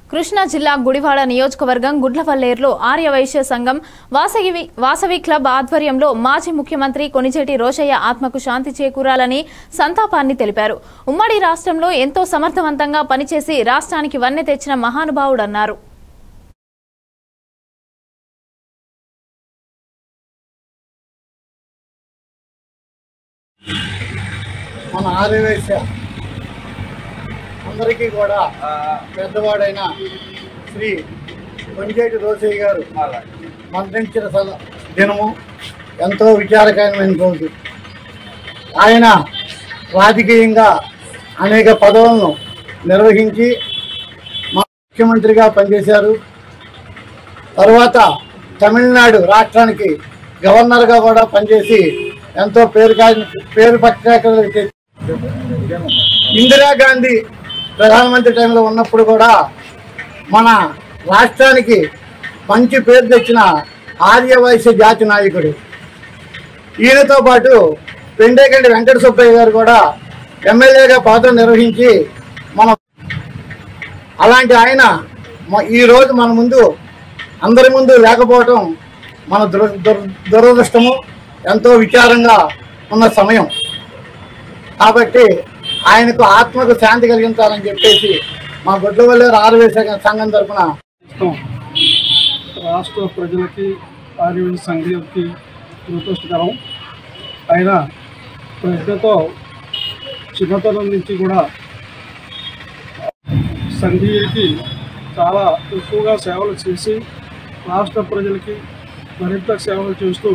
కృష్ణా జిల్లా గుడివాడ నియోజకవర్గం గుడ్లవల్లేరులో ఆర్యవైశ్య సంఘం వాసవి వాసవి క్లబ్ ఆధ్వర్యంలో మాజీ ముఖ్యమంత్రి కొనిచేటి రోషయ్య ఆత్మకు శాంతి చేకూరాలని సంతాపాన్ని తెలిపారు ఉమ్మడి రాష్ట్రంలో ఎంతో సమర్థవంతంగా పనిచేసి రాష్ట్రానికి వన్నె తెచ్చిన మహానుభావుడన్నారు మన ఆర్యవేశ అందరికీ కూడా పెద్దవాడైన శ్రీ కొంజేటి రోసయ్య గారు మరణించిన సల- దినము ఎంతో విచారకరమైన రోజు ఆయన రాజకీయంగా అనేక పదవులను నిర్వహించి మా ముఖ్యమంత్రిగా పనిచేశారు తర్వాత తమిళనాడు రాష్ట్రానికి గవర్నర్గా కూడా పనిచేసి ఎంతో పేరు కా- పేరు ప్రఖ్యాతులు తెచ్చి ఇందిరాగాంధీ ప్రధానమంత్రి టైంలో ఉన్నప్పుడు కూడా మన రాష్ట్రానికి మంచి పేరు తెచ్చిన ఆర్యవైశ్య జాతి నాయకుడు ఈయనతో పాటు పెండేకంటి వెంకట సుబ్బయ్య గారు కూడా ఎమ్మెల్యేగా పాత్ర నిర్వహించి మన అలాంటి ఆయన మ- ఈరోజు మన ముందు అందరి ముందు లేకపోవటం మన దుర దుర- దురదృష్టము ఎంతో విచారంగా ఉన్న సమయం కాబట్టి ఆయనకు ఆత్మకు శాంతి కలిగించాలని చెప్పేసి మా గొడ్లవల్లేరు ఆర్వేశ సంఘం తరఫున మొత్తం రాష్ట్ర ప్రజలకి ఆర్యవేద సంఘానికి దురదృష్టకరం ఆయన ప్రజలతో చిన్నతనం నుంచి కూడా సంఘీయుడికి చాలా ఎక్కువగా సేవలు చేసి రాష్ట్ర ప్రజలకి మరింత సేవలు చేస్తూ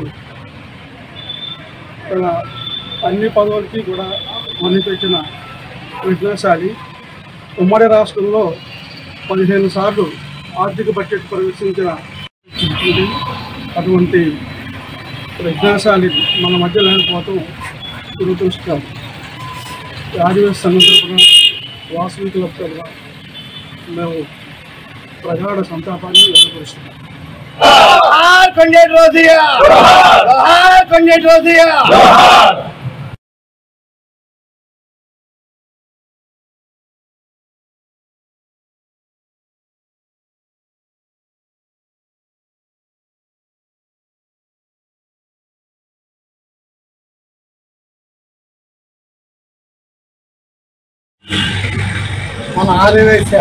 తన అన్ని పదవులకి కూడా మన్ని తెచ్చిన విఘ్నశాలి ఉమ్మడి రాష్ట్రంలో పదిహేను సార్లు ఆర్థిక బడ్జెట్ ప్రవేశించిన ఇది అటువంటి విజ్ఞాశాలి మన మధ్య లేకపోవటం దురదృష్టం ఆదివాసీ సంఘం తరఫున వాసవి క్లబ్ తరఫున మేము ప్రగాఢ సంతాపాన్ని వ్యక్తపరుస్తున్నాం జోహార్ కొంజేటి రోసయ్య జోహార్ కొంజేటి రోసయ్య మన ఆర్యవేశ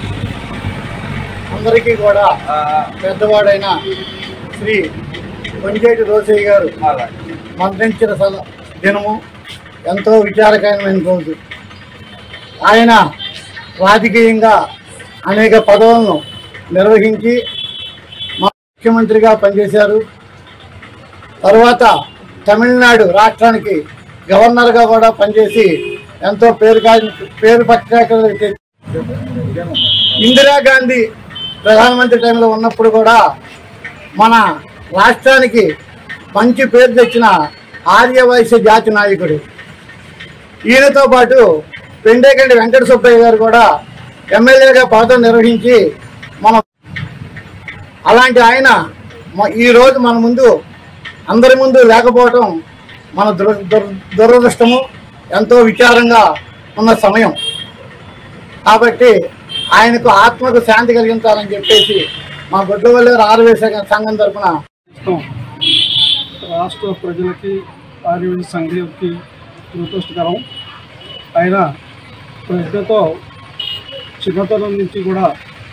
అందరికీ కూడా పెద్దవాడైన శ్రీ కొంజేటి రోసయ్య గారు మరణించిన సల- దినము ఎంతో విచారకరమైన రోజు ఆయన రాజకీయంగా అనేక పదవులను నిర్వహించి మా ముఖ్యమంత్రిగా పనిచేశారు తర్వాత తమిళనాడు రాష్ట్రానికి గవర్నర్గా కూడా పనిచేసి ఎంతో పేరు కా- పేరు ప్రఖ్యాతులు తెచ్చి ఇందిరాగాంధీ ప్రధానమంత్రి టైంలో ఉన్నప్పుడు కూడా మన రాష్ట్రానికి మంచి పేరు తెచ్చిన ఆర్యవైశ్య జాతి నాయకుడు ఈయనతో పాటు పెండేకంటి వెంకట సుబ్బయ్య గారు కూడా ఎమ్మెల్యేగా పాత్ర నిర్వహించి మన అలాంటి ఆయన మ- ఈరోజు మన ముందు అందరి ముందు లేకపోవటం మన దుర దుర దురదృష్టము ఎంతో విచారంగా ఉన్న సమయం కాబట్టి ఆయనకు ఆత్మకు శాంతి కలిగించాలని చెప్పేసి మా గొడ్లవల్లేరు ఆర్వేశ సంఘం తరఫున మొత్తం రాష్ట్ర ప్రజలకి ఆర్యవేద సంఘానికి దురదృష్టకరం ఆయన ప్రజలతో చిన్నతనం నుంచి కూడా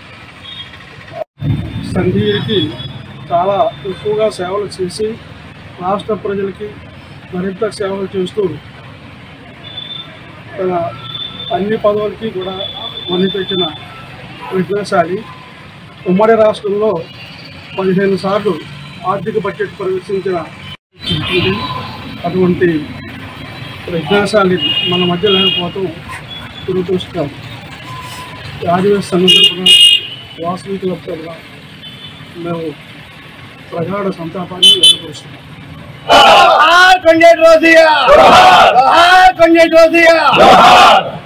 సంఘీయుడికి చాలా ఎక్కువగా సేవలు చేసి రాష్ట్ర ప్రజలకి మరింత సేవలు చేస్తూ తన అన్ని పదవులకి కూడా మన్ని తెచ్చిన విఘ్నశాలి ఉమ్మడి రాష్ట్రంలో పదిహేను సార్లు ఆర్థిక బడ్జెట్ ప్రవేశించిన ఇది అటువంటి విజ్ఞాశాలి మన మధ్య లేకపోవటం దురదృష్టం ఆదివాసీ సంఘం తరఫున వాసవి క్లబ్ తరఫున మేము ప్రగాఢ సంతాపాన్ని వ్యక్తపరుస్తున్నాం జోహార్ కొంజేటి రోసయ్య జోహార్ కొంజేటి రోసయ్య